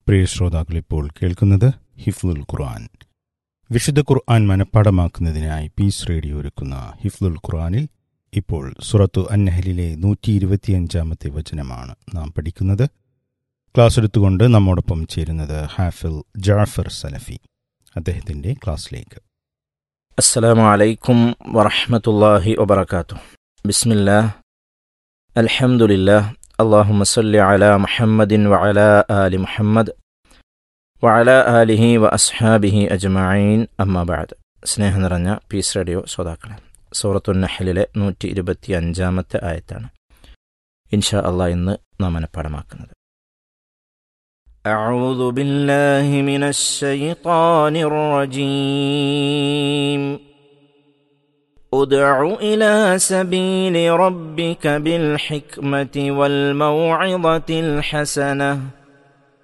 പ്രിയ ശ്രോതാക്കൾ ഇപ്പോൾ കേൾക്കുന്നത് ഹിഫ്ലുൽ ഖുർആൻ വിശുദ്ധ ഖുർആൻ മനഃപ്പാടമാക്കുന്നതിനായി പീസ് റേഡിയോ ഒരുക്കുന്ന ഹിഫ്ലുൽ ഖുർആനിൽ ഇപ്പോൾ സുറത്തു അന്നഹലിലെ നൂറ്റി ഇരുപത്തിയഞ്ചാമത്തെ വചനമാണ് നാം പഠിക്കുന്നത് ക്ലാസ് എടുത്തുകൊണ്ട് നമ്മോടൊപ്പം ചേരുന്നത് ഹാഫിൽ ജാഫർ സലഫി അദ്ദേഹത്തിൻ്റെ ക്ലാസ്സിലേക്ക് السلام عليكم ورحمة الله وبركاته بسم الله الحمد لله اللهم صل على محمد وعلى آل محمد وعلى آله وأصحابه أجمعين أما بعد സ്നേഹം നിറഞ്ഞ പീസ് റേഡിയോ ശ്രോതാക്കളെ സൂറത്തു നഹലിലെ നൂറ്റി ഇരുപത്തി അഞ്ചാമത്തെ ആയത്താണ് ഇൻഷാ അള്ളാഹ് ഇന്ന് നാം മനഃപ്പാടമാക്കുന്നത് أعوذ بالله من الشيطان الرجيم ادع إلى سبيل ربك بالحكمة والموعظة الحسنة